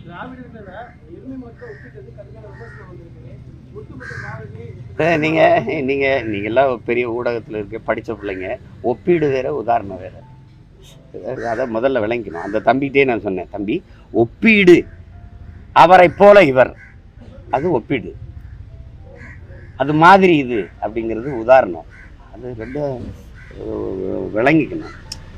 திராவிடர்கள எருமை மக்கள் ஒப்பிட்டது கடுமையான விமர்சனம் வந்திருக்கு ஒட்டுமொத்த திராவிடமே அஹ் நீங்க நீங்க நீங்கெல்லாம் பெரிய ஊடகத்தில் இருக்க படிச்ச பிள்ளைங்க ஒப்பீடு வேற உதாரணம் வேற அதை முதல்ல விளங்கிக்கணும் அந்த தம்பிகிட்டே நான் சொன்னேன் தம்பி ஒப்பீடு அவரை போல இவர் அது ஒப்பீடு அது மாதிரி இது அப்படிங்கிறது உதாரணம் அது ரெண்டும் அஹ், விளங்கிக்கணும்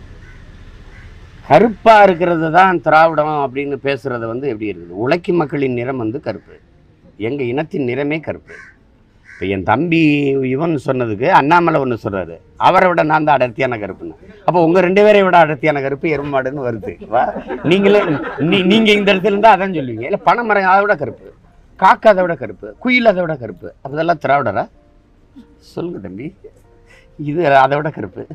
கருப்பா இருக்கிறது தான் திராவிடம் அப்படின்னு பேசுறது வந்து எப்படி இருக்குது உழைக்கும் மக்களின் நிறம் வந்து கருப்பு எங்க இனத்தின் நிறமே கருப்பு இப்போ என் தம்பி இவன் சொன்னதுக்கு அண்ணாமலை ஒன்று சொல்றாரு அவரை விட நான் தான் அடர்த்தியான கருப்புன்னு அப்போ உங்க ரெண்டு பேரை விட அடர்த்தியான கருப்பு எருமாடுன்னு வருது வா நீங்களே நீ நீங்க இந்த இடத்துல இருந்தா அதான் சொல்லுவீங்க இல்லை பனைமரம் அதை விட கருப்பு காக்கா அதை விட கருப்பு குயில் அதை விட கருப்பு அப்ப இதெல்லாம் திராவிடரா சொல்லுங்க தம்பி இது அதை விட கருப்பு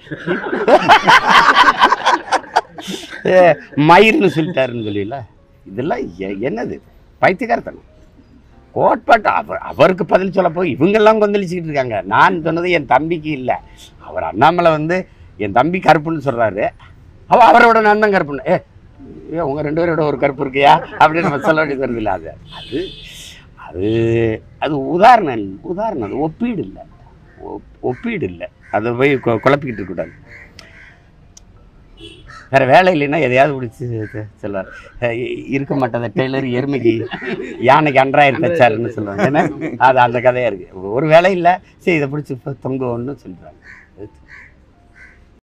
ஏ, மயிர்னு சொல்லிட்டாருன்னு சொல்லியில இதெல்லாம் எ- என்னது பைத்தியக்காரத்தனம் கோட்பாட்டு அவர் அவருக்கு பதில் சொல்ல போய் இவங்கெல்லாம் கொந்தளிச்சுக்கிட்டு இருக்காங்க நான் சொன்னது என் தம்பிக்கு இல்லை அவர் அண்ணாமலை வந்து என் தம்பி கருப்புன்னு சொல்றாரு அவ அவரோட நான் தான் கருப்புன்னு ஏ ஏ உங்கள் ரெண்டு பேரோட ஒரு கருப்பு இருக்கியா அப்படின்னு நம்ம சொல்ல வேண்டியது வருது இல்லை அது அது அது அது உதாரணம் இல்ல. உதாரணம் அது ஒப்பீடு இல்லை ஒப்- ஒப்பீடு இல்லை அதை போய் கொ- குழப்பிக்கிட்டு இருக்கக்கூடாது வேற வேலை இல்லைன்னா எதையாவது பிடிச்சி சொல்லுவார் அஹ் இ- இருக்க மாட்டேன் அந்த டெய்லர் எருமைக்கு யானைக்கு அன்றாயிரம் தச்சாருன்னு சொல்லுவாங்க ஏன்னா அது அந்த கதையா இருக்கு ஒரு வேலை இல்லை சரி இதை பிடிச்சி தொங்குவோன்னு சொல்றாங்க